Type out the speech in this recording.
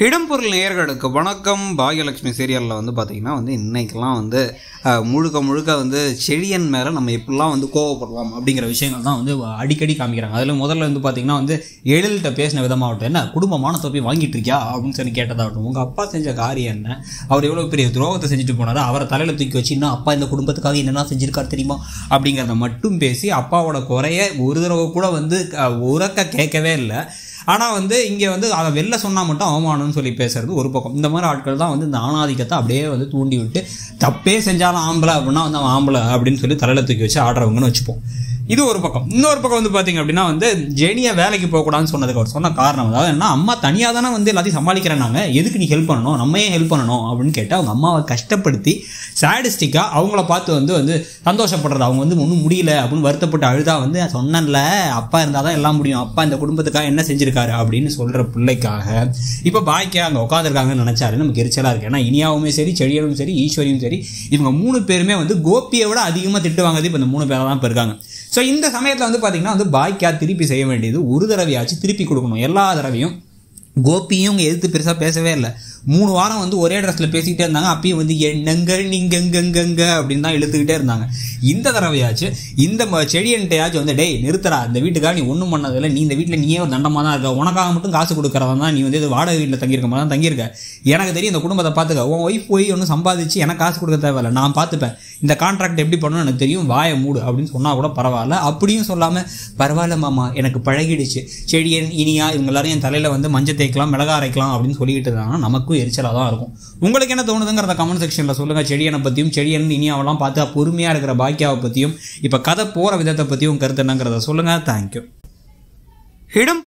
இடம்பொருள் நேயர்களுக்கு வணக்கம் பாகியலட்சுமி சீரியலில் வந்து பார்த்திங்கன்னா வந்து இன்னைக்கெல்லாம் வந்து அஹ், முழுக்க முழுக்க வந்து செழியன் மேலே நம்ம எப்படிலாம் வந்து கோவப்படலாம் அப்படிங்கிற விஷயங்கள் தான் வந்து அடிக்கடி காமிக்கிறாங்க அதில் முதல்ல வந்து பார்த்திங்கன்னா வந்து எழில்கிட்ட பேசின விதமாகட்டும் என்ன குடும்பமான தொப்பி வாங்கிட்டு இருக்கியா அப்படின்னு சொல்லி கேட்டதாகட்டும் உங்கள் அப்பா செஞ்ச காரியம் என்ன அவர் எவ்வளோ பெரிய துரோகத்தை செஞ்சுட்டு போனார் அவரை தலையில் தூக்கி வச்சு இன்னும் அப்பா இந்த குடும்பத்துக்காக என்னென்ன செஞ்சிருக்காரு தெரியுமா அப்படிங்கிறத மட்டும் பேசி அப்பாவோட குறைய ஒரு தடவை கூட வந்து அஹ், உரக்க கேட்கவே இல்லை ஆனால் வந்து இங்கே வந்து அதை வெளில சொன்னால் மட்டும் அவமானம்னு சொல்லி பேசுறது ஒரு பக்கம் இந்த மாதிரி ஆட்கள் தான் வந்து இந்த ஆணாதிக்கத்தை அப்படியே வந்து தூண்டி விட்டு தப்பே செஞ்சாலும் ஆம்பளை அப்படின்னா வந்து அவன் ஆம்பளை அப்படின்னு சொல்லி தலையில் தூக்கி வச்சு ஆடுறவங்கன்னு வச்சுப்போம் இது ஒரு பக்கம் இன்னொரு பக்கம் வந்து பார்த்தீங்க அப்படின்னா வந்து ஜெனியை வேலைக்கு போகக்கூடாதுன்னு சொன்னதுக்கு அவர் சொன்ன காரணம் அதாவது என்ன அம்மா தனியாக தானே வந்து எல்லாத்தையும் சமாளிக்கிறேன்னாங்க எதுக்கு நீ ஹெல்ப் பண்ணணும் நம்ம ஏன் ஹெல்ப் பண்ணணும் அப்படின்னு கேட்டு அவங்க அம்மாவை கஷ்டப்படுத்தி சாடிஸ்டிக்காக அவங்கள பார்த்து வந்து வந்து சந்தோஷப்படுறது அவங்க வந்து ஒன்றும் முடியல அப்படின்னு வருத்தப்பட்டு அழுதா வந்து சொன்னேன்ல அப்பா இருந்தால் தான் எல்லாம் முடியும் அப்பா இந்த குடும்பத்துக்காக என்ன செஞ்சிருக்காரு அப்படின்னு சொல்கிற பிள்ளைக்காக இப்போ பாய்க்கா அங்கே உட்காந்துருக்காங்கன்னு நினச்சாரு நமக்கு எரிச்சலாக இருக்கு ஏன்னா இனியாவுமே சரி செடியலும் சரி ஈஸ்வரியும் சரி இவங்க மூணு பேருமே வந்து கோபியை விட அதிகமாக திட்டு வாங்குறது இப்போ இந்த மூணு பேரை தான் இப்போ இருக்காங்க ஸோ இந்த சமயத்தில் வந்து பார்த்தீங்கன்னா வந்து பாய்க்கா திருப்பி செய்ய வேண்டியது ஒரு தடவையாச்சும் திருப்பி கொடுக்கணும் எல்லா தடவையும் கோபியும் இவங்க எதிர்த்து பெருசாக பேசவே இல்லை மூணு வாரம் வந்து ஒரே ட்ரெஸ்ஸில் பேசிக்கிட்டே இருந்தாங்க அப்பயும் வந்து என்னங்க நீங்கங்கங்கங்க அப்படின்னு தான் இழுத்துக்கிட்டே இருந்தாங்க இந்த தடவையாச்சு இந்த ம- செடியன்ட்டையாச்சும் வந்து டேய் நிறுத்தடா இந்த வீட்டுக்காக நீ ஒன்றும் பண்ணதில்லை நீ இந்த வீட்டில் நீயே ஒரு தண்டமாக தான் இருக்க உனக்காக மட்டும் காசு கொடுக்குறதா தான் நீ வந்து இது வாடகை வீட்டில் தங்கியிருக்க மாதிரி தான் தங்கியிருக்க எனக்கு தெரியும் இந்த குடும்பத்தை பார்த்துக்க உன் ஒய்ஃப் போய் ஒன்றும் சம்பாதிச்சு எனக்கு காசு கொடுக்க தேவையில்ல நான் பார்த்துப்பேன் இந்த கான்ட்ராக்ட் எப்படி பண்ணணும்னு எனக்கு தெரியும் வாயை மூடு அப்படின்னு சொன்னால் கூட பரவாயில்ல அப்படியும் சொல்லாமல் பரவாயில்ல மாமா எனக்கு பழகிடுச்சு செடியன் இனியா இவங்க எல்லாரும் என் தலையில் வந்து மஞ்சள் தேய்க்கலாம் மிளகா அரைக்கலாம் அப்படின்னு சொல்லிக்கிட்டு இருந்தாங்கன்னா நமக்கும் எரிச்சலாக தான் இருக்கும் உங்களுக்கு என்ன தோணுதுங்கிறத கமெண்ட் செக்ஷனில் சொல்லுங்கள் செடியனை பற்றியும் செடியன் இனியாவெல்லாம் பார்த்து பொறுமையாக இருக்கிற பாக்கியாவை பற்றியும் இப்போ கதை போகிற விதத்தை பற்றியும் கருத்து என்னங்கிறத சொல்லுங்கள் தேங்க்யூ இடம்